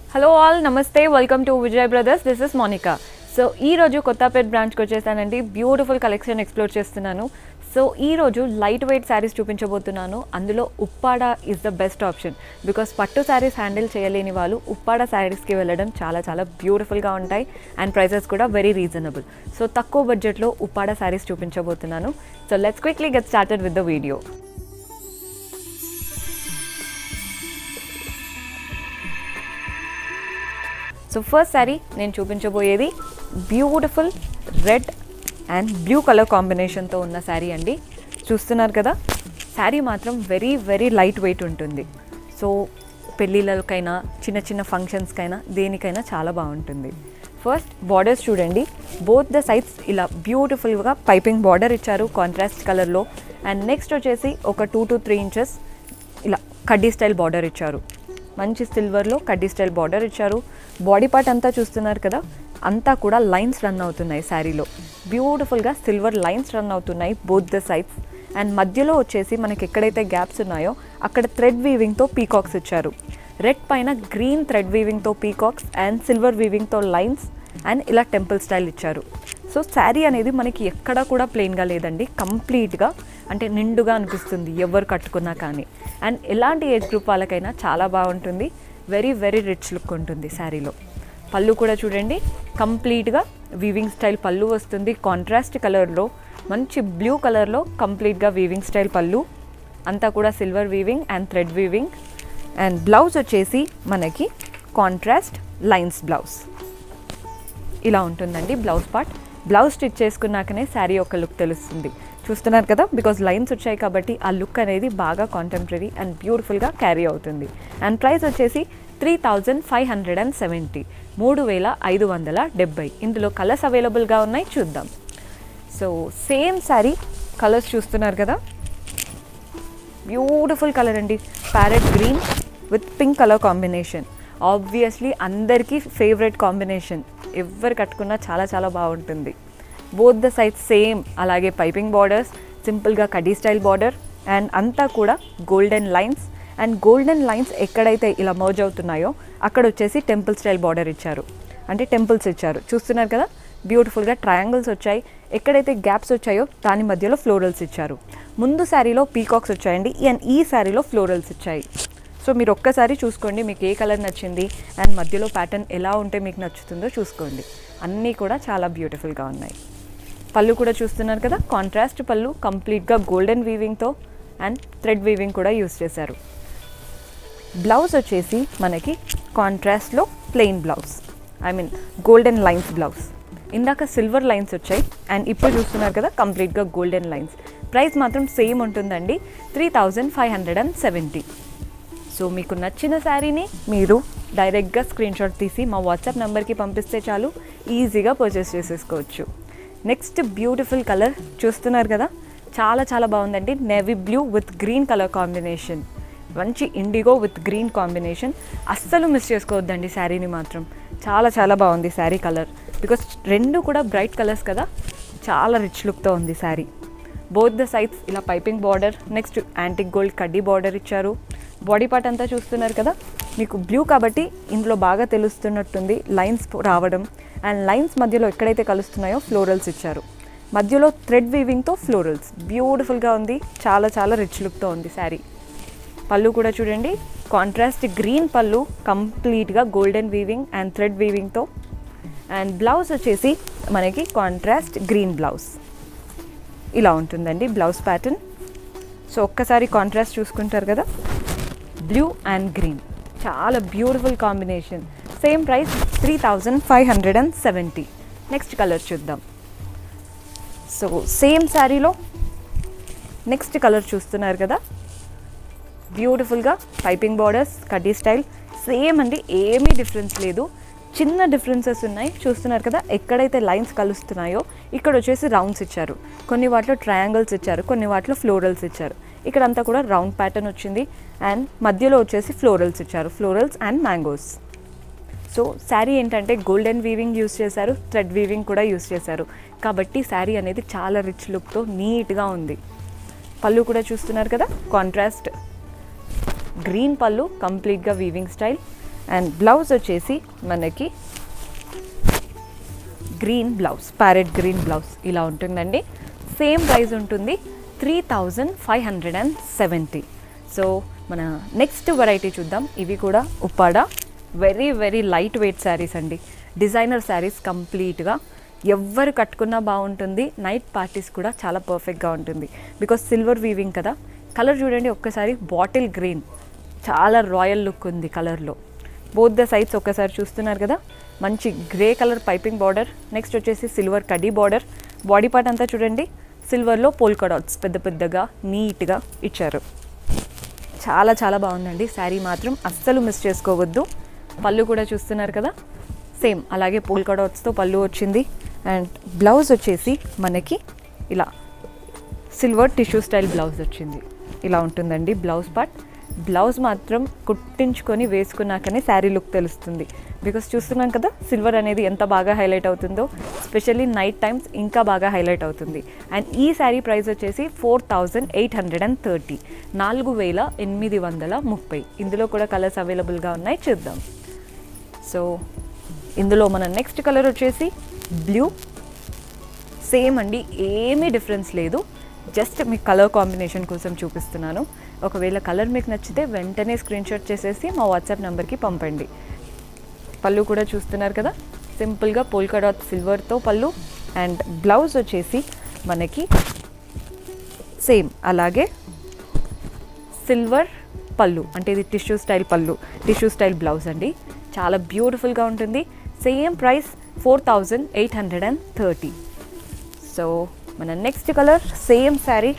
hello all నమస్తే welcome to Vijay brothers this is Monika so ఈ రోజు కొత్తపేట్ బ్రాంచ్కి వచ్చేసానండి బ్యూటిఫుల్ కలెక్షన్ ఎక్స్ప్లోర్ చేస్తున్నాను సో ఈ రోజు లైట్ వెయిట్ శారీస్ చూపించబోతున్నాను అందులో Uppada is the best option because పట్టు శారీస్ హ్యాండిల్ చేయలేని వాళ్ళు ఉప్పాడ శారీస్కి వెళ్ళడం చాలా చాలా బ్యూటిఫుల్గా ఉంటాయి అండ్ ప్రైసెస్ కూడా వెరీ రీజనబుల్ సో తక్కువ బడ్జెట్లో ఉప్పాడ శారీస్ చూపించబోతున్నాను so let's quickly get started with the video so first sari నేను చూపించబోయేది beautiful red and blue colour కాంబినేషన్తో ఉన్న శారీ అండి చూస్తున్నారు కదా శారీ మాత్రం వెరీ వెరీ లైట్ వెయిట్ ఉంటుంది సో పెళ్ళిళ్ళకైనా చిన్న చిన్న ఫంక్షన్స్కైనా దేనికైనా చాలా బాగుంటుంది ఫస్ట్ బార్డర్స్ చూడండి బోత్ ద సైడ్స్ ఇలా బ్యూటిఫుల్గా పైపింగ్ బార్డర్ ఇచ్చారు కాంట్రాస్ట్ కలర్లో అండ్ నెక్స్ట్ వచ్చేసి ఒక టూ టు త్రీ ఇంచెస్ ఇలా కడ్డీ స్టైల్ బార్డర్ ఇచ్చారు మంచి సిల్వర్లో కడ్డీ స్టైల్ బార్డర్ ఇచ్చారు బాడీ పార్ట్ అంతా చూస్తున్నారు కదా అంతా కూడా లైన్స్ రన్ అవుతున్నాయి శారీలో బ్యూటిఫుల్గా సిల్వర్ లైన్స్ రన్ అవుతున్నాయి బోత్ ద సైడ్స్ అండ్ మధ్యలో వచ్చేసి మనకి ఎక్కడైతే గ్యాప్స్ ఉన్నాయో అక్కడ థ్రెడ్ వీవింగ్తో పీకాక్స్ ఇచ్చారు రెడ్ పైన గ్రీన్ థ్రెడ్ వీవింగ్తో పీకాక్స్ అండ్ సిల్వర్ వీవింగ్తో లైన్స్ అండ్ ఇలా టెంపుల్ స్టైల్ ఇచ్చారు సో శారీ అనేది మనకి ఎక్కడా కూడా ప్లెయిన్గా లేదండి కంప్లీట్గా అంటే నిండుగా అనిపిస్తుంది ఎవరు కట్టుకున్నా కానీ అండ్ ఎలాంటి ఏజ్ గ్రూప్ వాళ్ళకైనా చాలా బాగుంటుంది వెరీ వెరీ రిచ్ లుక్ ఉంటుంది శారీలో పళ్ళు కూడా చూడండి కంప్లీట్గా వీవింగ్ స్టైల్ పళ్ళు వస్తుంది కాంట్రాస్ట్ కలర్లో మంచి బ్లూ కలర్లో కంప్లీట్గా వీవింగ్ స్టైల్ పళ్ళు అంతా కూడా silver weaving and thread weaving and blouse వచ్చేసి మనకి కాంట్రాస్ట్ లైన్స్ బ్లౌజ్ ఇలా ఉంటుందండి బ్లౌజ్ పార్ట్ బ్లౌజ్ స్టిచ్ చేసుకున్నాకనే శారీ యొక్క లుక్ తెలుస్తుంది చూస్తున్నారు కదా బికాజ్ లైన్స్ వచ్చాయి కాబట్టి ఆ లుక్ అనేది బాగా కాంటెంపరీ అండ్ బ్యూటిఫుల్గా క్యారీ అవుతుంది అండ్ ప్రైస్ వచ్చేసి three thousand five hundred and seventy మూడు వేల ఐదు వందల డెబ్బై ఇందులో కలర్స్ అవైలబుల్గా ఉన్నాయి చూద్దాం సో సేమ్ శారీ కలర్స్ చూస్తున్నారు కదా బ్యూటిఫుల్ కలర్ అండి parrot green with pink colour combination obviously అందరికీ ఫేవరెట్ కాంబినేషన్ ఎవరు కట్టుకున్నా చాలా చాలా బాగుంటుంది బోత్ ద సైడ్ సేమ్ అలాగే పైపింగ్ బార్డర్స్ సింపుల్గా కడీ స్టైల్ బార్డర్ అండ్ అంతా కూడా golden lines and golden lines ఎక్కడైతే ఇలా మర్జ్ అవుతున్నాయో అక్కడ వచ్చేసి టెంపుల్ స్టైల్ బార్డర్ ఇచ్చారు అంటే టెంపుల్స్ ఇచ్చారు చూస్తున్నారు కదా బ్యూటిఫుల్గా ట్రయాంగిల్స్ వచ్చాయి ఎక్కడైతే గ్యాప్స్ వచ్చాయో దాని మధ్యలో ఫ్లోరల్స్ ఇచ్చారు ముందు శారీలో పీకాక్స్ వచ్చాయండి అండ్ ఈ శారీలో ఫ్లోరల్స్ ఇచ్చాయి సో మీరు ఒక్కసారి చూసుకోండి మీకు ఏ కలర్ నచ్చింది అండ్ మధ్యలో ప్యాటర్న్ ఎలా ఉంటే మీకు నచ్చుతుందో చూసుకోండి అన్నీ కూడా చాలా బ్యూటిఫుల్గా ఉన్నాయి పళ్ళు కూడా చూస్తున్నారు కదా కాంట్రాస్ట్ పళ్ళు కంప్లీట్గా గోల్డెన్ వీవింగ్తో అండ్ థ్రెడ్ వీవింగ్ కూడా యూస్ చేశారు బ్లౌజ్ వచ్చేసి మనకి కాంట్రాస్ట్లో plain blouse I mean golden lines blouse ఇందాక సిల్వర్ లైన్స్ వచ్చాయి అండ్ ఇప్పుడు చూస్తున్నారు కదా కంప్లీట్గా గోల్డెన్ లైన్స్ ప్రైస్ మాత్రం సేమ్ ఉంటుందండి three thousand five hundred and seventy so మీకు నచ్చిన శారీని మీరు డైరెక్ట్గా స్క్రీన్ షాట్ తీసి మా వాట్సాప్ నెంబర్కి పంపిస్తే చాలు ఈజీగా పర్చేస్ చేసేసుకోవచ్చు నెక్స్ట్ బ్యూటిఫుల్ కలర్ చూస్తున్నారు కదా చాలా చాలా బాగుందండి navy blue with green colour combination మంచి ఇండిగో విత్ గ్రీన్ కాంబినేషన్ అస్సలు మిస్ చేసుకోవద్దండి శారీని మాత్రం చాలా చాలా బాగుంది శారీ కలర్ బికాస్ రెండు కూడా బ్రైట్ కలర్స్ కదా చాలా రిచ్ లుక్తో ఉంది శారీ బోత్ ద సైడ్స్ ఇలా piping border next antique gold కడ్డీ బార్డర్ ఇచ్చారు బాడీ పార్ట్ అంతా చూస్తున్నారు కదా మీకు బ్లూ కాబట్టి ఇందులో బాగా తెలుస్తున్నట్టుంది లైన్స్ రావడం అండ్ లైన్స్ మధ్యలో ఎక్కడైతే కలుస్తున్నాయో ఫ్లోరల్స్ ఇచ్చారు మధ్యలో థ్రెడ్ వీవింగ్తో ఫ్లోరల్స్ బ్యూటిఫుల్గా ఉంది చాలా చాలా రిచ్ లుక్తో ఉంది శారీ పళ్ళు కూడా చూడండి కాంట్రాస్ట్ గ్రీన్ పళ్ళు కంప్లీట్గా గోల్డెన్ వీవింగ్ అండ్ థ్రెడ్ వీవింగ్తో అండ్ బ్లౌజ్ వచ్చేసి మనకి కాంట్రాస్ట్ గ్రీన్ బ్లౌజ్ ఇలా ఉంటుందండి బ్లౌజ్ ప్యాటర్న్ సో ఒక్కసారి కాంట్రాస్ట్ చూసుకుంటారు కదా బ్లూ అండ్ గ్రీన్ చాలా beautiful combination same price three thousand five hundred and seventy next colour చూద్దాం సో సేమ్ శారీలో నెక్స్ట్ కలర్ చూస్తున్నారు కదా బ్యూటిఫుల్గా పైపింగ్ బార్డర్స్ కడ్డీ స్టైల్ సేమ్ అండి ఏమీ డిఫరెన్స్ లేదు చిన్న డిఫరెన్సెస్ ఉన్నాయి చూస్తున్నారు కదా ఎక్కడైతే లైన్స్ కలుస్తున్నాయో ఇక్కడ వచ్చేసి రౌండ్స్ ఇచ్చారు కొన్ని వాటిలో ట్రయాంగిల్స్ ఇచ్చారు కొన్ని వాటిలో ఫ్లోరల్స్ ఇచ్చారు ఇక్కడ అంతా కూడా రౌండ్ ప్యాటర్న్ వచ్చింది అండ్ మధ్యలో వచ్చేసి ఫ్లోరల్స్ ఇచ్చారు florals and mangoes so sari ఏంటంటే గోల్డెన్ వీవింగ్ యూస్ చేశారు థ్రెడ్ వీవింగ్ కూడా యూస్ చేశారు కాబట్టి శారీ అనేది చాలా రిచ్ లుక్తో నీట్గా ఉంది పళ్ళు కూడా చూస్తున్నారు కదా కాంట్రాస్ట్ గ్రీన్ పళ్ళు కంప్లీట్గా వీవింగ్ స్టైల్ అండ్ బ్లౌజ్ వచ్చేసి మనకి green blouse parrot green blouse ఇలా ఉంటుందండి సేమ్ ప్రైస్ ఉంటుంది three thousand five hundred and seventy so మన నెక్స్ట్ వెరైటీ చూద్దాం ఇవి కూడా Uppada very very light weight saris అండి డిజైనర్ శారీస్ కంప్లీట్గా ఎవ్వరు కట్టుకున్నా బాగుంటుంది నైట్ పార్టీస్ కూడా చాలా పర్ఫెక్ట్గా ఉంటుంది బికాస్ సిల్వర్ వీవింగ్ కదా కలర్ చూడండి ఒక్కసారి బాటిల్ గ్రీన్ చాలా రాయల్ లుక్ ఉంది కలర్లో బోత్ ద సైడ్స్ ఒక్కసారి చూస్తున్నారు కదా మంచి grey colour piping border next వచ్చేసి సిల్వర్ కడీ బార్డర్ బాడీ పార్ట్ అంతా చూడండి సిల్వర్లో పోల్కా డాట్స్ పెద్ద పెద్దగా నీట్గా ఇచ్చారు చాలా చాలా బాగుందండి శారీ మాత్రం అస్సలు మిస్ చేసుకోవద్దు పళ్ళు కూడా చూస్తున్నారు కదా సేమ్ అలాగే పోల్కా డాట్స్తో పళ్ళు వచ్చింది అండ్ బ్లౌజ్ వచ్చేసి మనకి ఇలా సిల్వర్ టిష్యూ స్టైల్ బ్లౌజ్ వచ్చింది ఇలా ఉంటుందండి బ్లౌజ్ పార్ట్ బ్లౌజ్ మాత్రం కుట్టించుకొని వేసుకున్నాకనే శారీ లుక్ తెలుస్తుంది బికాస్ చూస్తున్నాం కదా సిల్వర్ అనేది ఎంత బాగా హైలైట్ అవుతుందో స్పెషల్లీ నైట్ టైమ్స్ ఇంకా బాగా హైలైట్ అవుతుంది అండ్ ఈ శారీ ప్రైస్ వచ్చేసి four thousand eight hundred and thirty నాలుగు వేల ఎనిమిది వందల ముప్పై ఇందులో కూడా కలర్స్ అవైలబుల్గా ఉన్నాయి చూద్దాం సో ఇందులో మన నెక్స్ట్ కలర్ వచ్చేసి బ్లూ సేమ్ అండి ఏమీ డిఫరెన్స్ లేదు జస్ట్ మీకు కలర్ కాంబినేషన్ కోసం చూపిస్తున్నాను ఒకవేళ కలర్ మీకు నచ్చితే వెంటనే స్క్రీన్ షాట్ చేసేసి మా వాట్సాప్ నెంబర్కి పంపండి పళ్ళు కూడా చూస్తున్నారు కదా సింపుల్గా పోల్కా డాట్ సిల్వర్తో పళ్ళు అండ్ బ్లౌజ్ వచ్చేసి మనకి సేమ్ అలాగే సిల్వర్ పళ్ళు అంటే ఇది టిష్యూ స్టైల్ పళ్ళు టిష్యూ స్టైల్ బ్లౌజ్ అండి చాలా బ్యూటిఫుల్గా ఉంటుంది same price four thousand eight hundred and thirty so మన నెక్స్ట్ కలర్ సేమ్ శారీ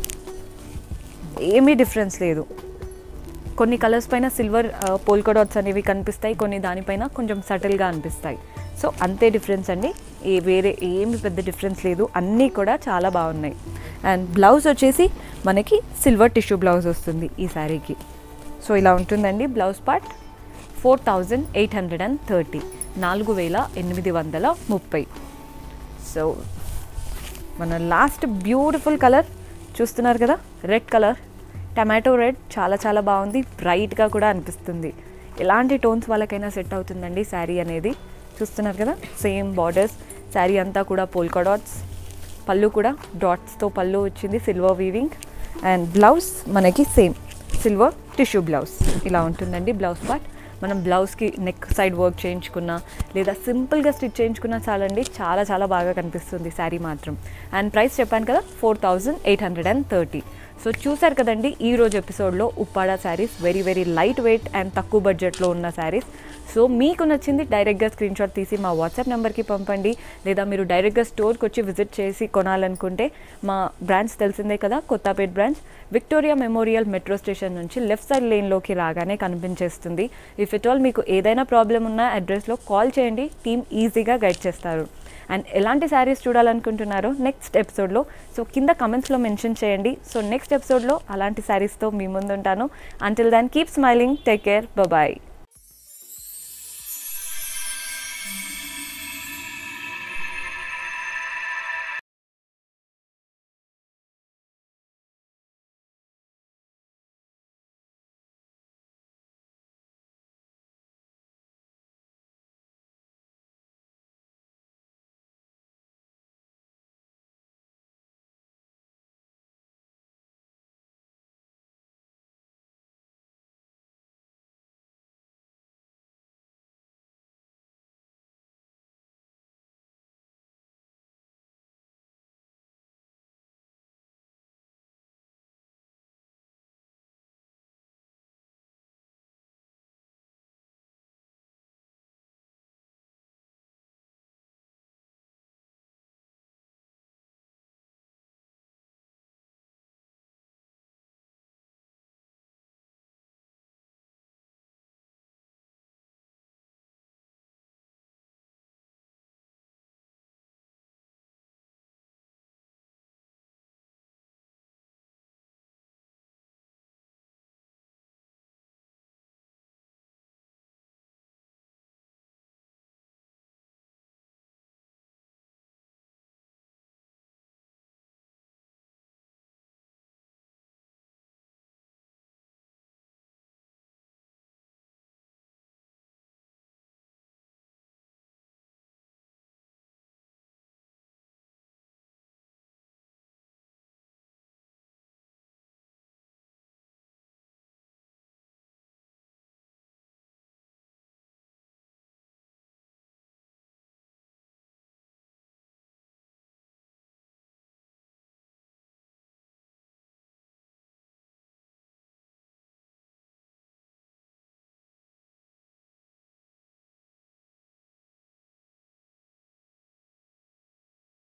ఏమీ డిఫరెన్స్ లేదు కొన్ని కలర్స్ పైన సిల్వర్ పోల్కా డాట్స్ అనేవి కనిపిస్తాయి కొన్ని దానిపైన కొంచెం సటిల్గా అనిపిస్తాయి సో అంతే డిఫరెన్స్ అండి ఏ వేరే ఏమి పెద్ద డిఫరెన్స్ లేదు అన్నీ కూడా చాలా బాగున్నాయి అండ్ బ్లౌజ్ వచ్చేసి మనకి సిల్వర్ టిష్యూ బ్లౌజ్ వస్తుంది ఈ శారీకి సో ఇలా ఉంటుందండి blouse part four thousand eight hundred and thirty నాలుగు వేల ఎనిమిది వందల ముప్పై సో మన లాస్ట్ బ్యూటిఫుల్ కలర్ చూస్తున్నారు కదా రెడ్ కలర్ టమాటో రెడ్ చాలా చాలా బాగుంది బ్రైట్గా కూడా అనిపిస్తుంది ఎలాంటి టోన్స్ వాళ్ళకైనా సెట్ అవుతుందండి శారీ అనేది చూస్తున్నారు కదా సేమ్ బార్డర్స్ శారీ అంతా కూడా పోల్కా డాట్స్ పళ్ళు కూడా డాట్స్తో పళ్ళు వచ్చింది సిల్వర్ వీవింగ్ అండ్ బ్లౌజ్ మనకి సేమ్ సిల్వర్ టిష్యూ బ్లౌజ్ ఇలా ఉంటుందండి బ్లౌజ్ పార్ట్ మనం బ్లౌజ్కి నెక్ సైడ్ వర్క్ చేయించుకున్నా లేదా సింపుల్గా స్టిచ్ చేయించుకున్నా చాలండి చాలా చాలా బాగా కనిపిస్తుంది శారీ మాత్రం అండ్ ప్రైస్ చెప్పాను కదా four thousand eight hundred and thirty so చూసారు కదండి ఈ రోజు ఎపిసోడ్లో Uppada saris very very light weight and తక్కువ బడ్జెట్లో ఉన్న శారీస్ సో మీకు నచ్చింది డైరెక్ట్గా స్క్రీన్ షాట్ తీసి మా వాట్సాప్ నెంబర్కి పంపండి లేదా మీరు డైరెక్ట్గా స్టోర్కి వచ్చి విజిట్ చేసి కొనాలనుకుంటే మా బ్రాంచ్ తెలిసిందే కదా Kothapet branch Victoria memorial metro station నుంచి లెఫ్ట్ సైడ్ లేన్లోకి రాగానే కనిపించేస్తుంది ఇఫ్ ఇట్ ఆల్ మీకు ఏదైనా ప్రాబ్లం ఉన్నా అడ్రస్లో కాల్ చేయండి టీమ్ ఈజీగా గైడ్ చేస్తారు అండ్ ఎలాంటి శారీస్ చూడాలనుకుంటున్నారో నెక్స్ట్ ఎపిసోడ్లో సో కింద కమెంట్స్లో మెన్షన్ చేయండి సో నెక్స్ట్ ఎపిసోడ్లో అలాంటి శారీస్తో మీ ముందు ఉంటాను until then keep smiling take care bye